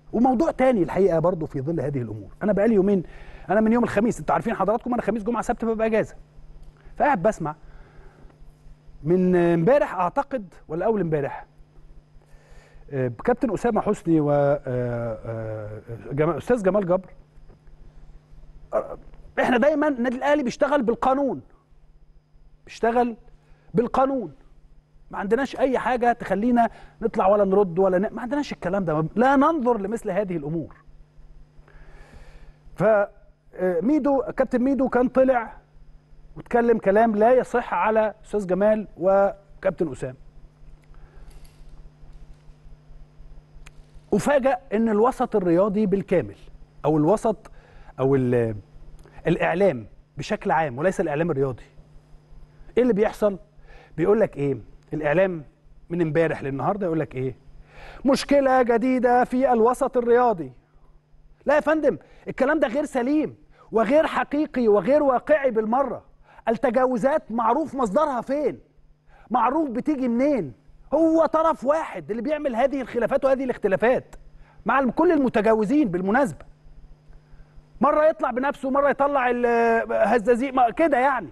وموضوع تاني الحقيقه برضو في ظل هذه الامور انا بقالي يومين انا من يوم الخميس انتوا عارفين حضراتكم انا خميس جمعه سبت ببقى اجازه فقاعد بسمع من امبارح اعتقد ولا اول امبارح آه، كابتن اسامه حسني و آه، آه، جمال- استاذ جمال جبر آه، احنا دايما النادي الاهلي بيشتغل بالقانون بيشتغل بالقانون ما عندناش اي حاجه تخلينا نطلع ولا نرد ولا ن... ما عندناش الكلام ده لا ننظر لمثل هذه الامور ف آه، ميدو كابتن ميدو كان طلع واتكلم كلام لا يصح على استاذ جمال وكابتن اسامه افاجئ ان الوسط الرياضي بالكامل او الوسط او ال- الاعلام بشكل عام وليس الاعلام الرياضي ايه اللي بيحصل بيقول لك ايه الاعلام من امبارح للنهارده يقول لك ايه مشكله جديده في الوسط الرياضي لا يا فندم الكلام ده غير سليم وغير حقيقي وغير واقعي بالمره التجاوزات معروف مصدرها فين معروف بتيجي منين هو طرف واحد اللي بيعمل هذه الخلافات وهذه الاختلافات مع كل المتجاوزين بالمناسبه مره يطلع بنفسه مره يطلع الهزازيق ما- كده يعني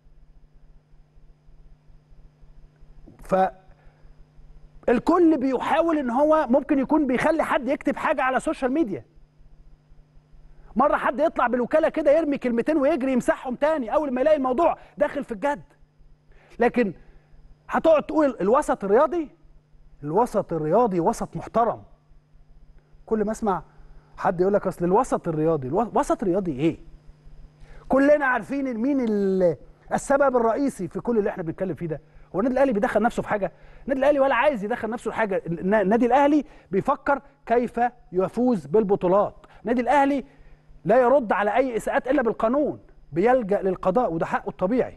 ف الكل بيحاول ان هو ممكن يكون بيخلي حد يكتب حاجه على السوشيال ميديا مره حد يطلع بالوكاله كده يرمي كلمتين ويجري يمسحهم تاني اول ما يلاقي الموضوع داخل في الجد لكن هتقعد تقول الوسط الرياضي الوسط الرياضي وسط محترم كل ما اسمع حد يقول لك اصل الوسط الرياضي الو- وسط رياضي ايه كلنا عارفين مين ال- السبب الرئيسي في كل اللي احنا بنتكلم فيه ده هو النادي الاهلي بيدخل نفسه في حاجه النادي الاهلي ولا عايز يدخل نفسه في حاجه الن- النادي الاهلي بيفكر كيف يفوز بالبطولات النادي الاهلي لا يرد على اي اساءات الا بالقانون بيلجا للقضاء وده حقه الطبيعي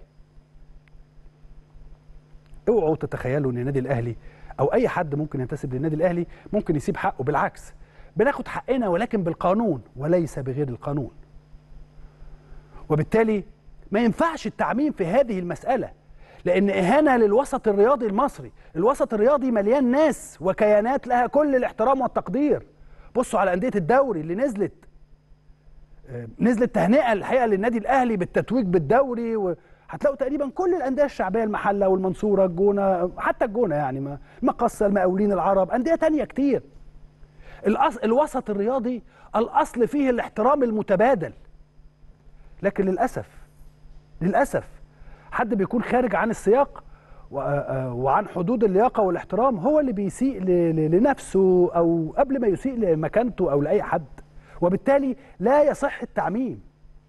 اوعوا تتخيلوا ان النادي الاهلي او اي حد ممكن ينتسب للنادي الاهلي ممكن يسيب حقه بالعكس بناخد حقنا ولكن بالقانون وليس بغير القانون وبالتالي ما ينفعش التعميم في هذه المسألة لأن إهانة للوسط الرياضي المصري الوسط الرياضي مليان ناس وكيانات لها كل الاحترام والتقدير بصوا على أندية الدوري اللي نزلت آه، نزلت تهنئة الحقيقة للنادي الأهلي بالتتويج بالدوري وهتلاقوا تقريبا كل الأندية الشعبية المحلة والمنصورة الجونة حتى الجونة يعني ما- المقصة المقاولين العرب أندية تانية كتير الأص... الوسط الرياضي الأصل فيه الاحترام المتبادل لكن للاسف للاسف حد بيكون خارج عن السياق و- آه، وعن حدود اللياقه والاحترام هو اللي بيسيء ل- ل- لنفسه او قبل ما يسيء لمكانته او لاي حد وبالتالي لا يصح التعميم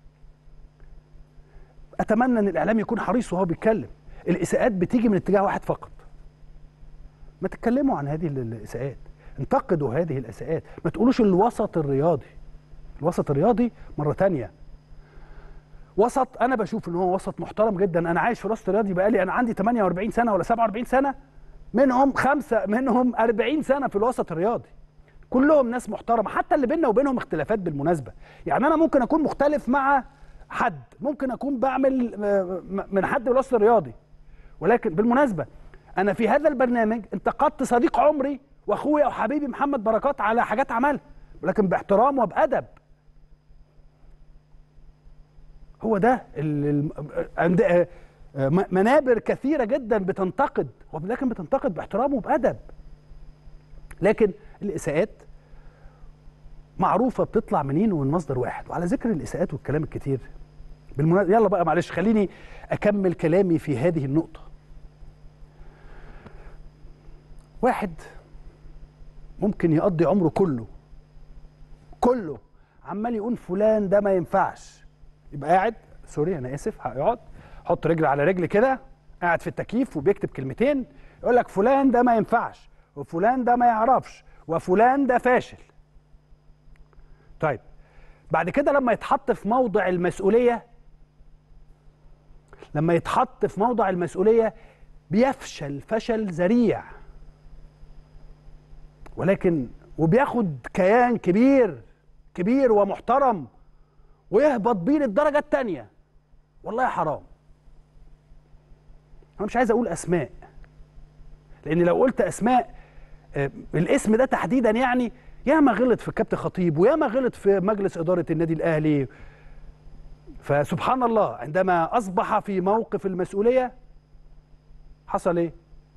اتمنى ان الاعلام يكون حريص وهو بيتكلم الاساءات بتيجي من اتجاه واحد فقط ما تتكلموا عن هذه ال- الاساءات انتقدوا هذه الاساءات ما تقولوش الوسط الرياضي الوسط الرياضي مره تانية وسط انا بشوف ان هو وسط محترم جدا انا عايش في الوسط الرياضي بقالي انا عندي 48 سنه ولا 47 سنه منهم خمسه منهم 40 سنه في الوسط الرياضي كلهم ناس محترمه حتى اللي بيننا وبينهم اختلافات بالمناسبه يعني انا ممكن اكون مختلف مع حد ممكن اكون بعمل آه، م- من حد في الوسط الرياضي ولكن بالمناسبه انا في هذا البرنامج انتقدت صديق عمري واخويا وحبيبي محمد بركات على حاجات عملها ولكن باحترام وبادب هو ده ال- ال- عند آه، آه، م- منابر كثيره جدا بتنتقد ولكن بتنتقد باحترام وبادب لكن الاساءات معروفه بتطلع منين ومن مصدر واحد وعلى ذكر الاساءات والكلام الكتير بالمناسبه يلا بقى معلش خليني اكمل كلامي في هذه النقطه واحد ممكن يقضي عمره كله كله عمال يقول فلان ده ما ينفعش يبقى قاعد سوري انا اسف هيقعد حط رجل على رجل كده قاعد في التكييف وبيكتب كلمتين يقول لك فلان ده ما ينفعش وفلان ده ما يعرفش وفلان ده فاشل طيب بعد كده لما يتحط في موضع المسؤولية لما يتحط في موضع المسؤولية بيفشل فشل ذريع ولكن وبياخد كيان كبير كبير ومحترم ويهبط بيه للدرجة التانية والله حرام أنا مش عايز أقول أسماء لأن لو قلت أسماء آه، الاسم ده تحديدا يعني ياما غلط في كابتن خطيب وياما غلط في مجلس اداره النادي الاهلي فسبحان الله عندما اصبح في موقف المسؤوليه حصل ايه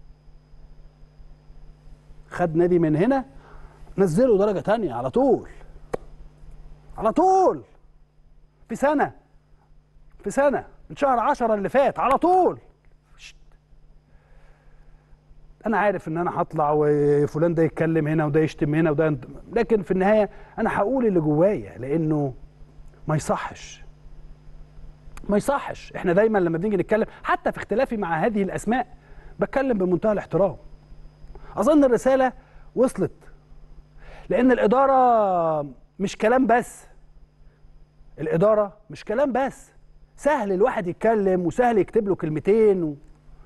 خد نادي من هنا نزله درجه تانية على طول على طول في سنه في سنه من شهر عشرة اللي فات على طول شت. انا عارف ان انا هطلع وفلان ده يتكلم هنا وده يشتم هنا وده ينت- لكن في النهايه انا هقول اللي جوايا لانه ما يصحش ما يصحش احنا دايما لما بنيجي نتكلم حتى في اختلافي مع هذه الاسماء بتكلم بمنتهى الاحترام اظن الرساله وصلت لان الاداره مش كلام بس الاداره مش كلام بس سهل الواحد يتكلم وسهل يكتب له كلمتين و...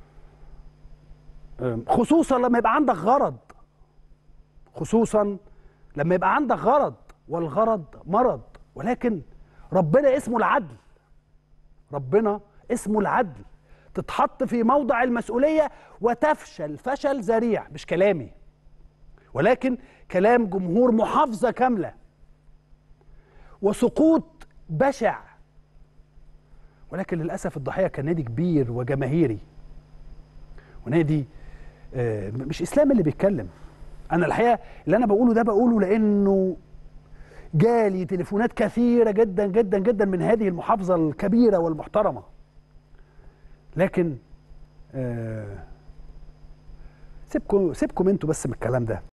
أم، خصوصا لما يبقى عندك غرض خصوصا لما يبقى عندك غرض والغرض مرض ولكن ربنا اسمه العدل ربنا اسمه العدل تتحط في موضع المسؤولية وتفشل فشل ذريع مش كلامي ولكن كلام جمهور محافظة كاملة وسقوط بشع ولكن للأسف الضحية كان نادي كبير وجماهيري ونادي آه، مش إسلام اللي بيتكلم أنا الحقيقة اللي أنا بقوله ده بقوله لأنه جالي تليفونات كثيرة جدا جدا جدا من هذه المحافظة الكبيرة والمحترمة لكن آه، سيبكم سيبكم انتوا بس من الكلام ده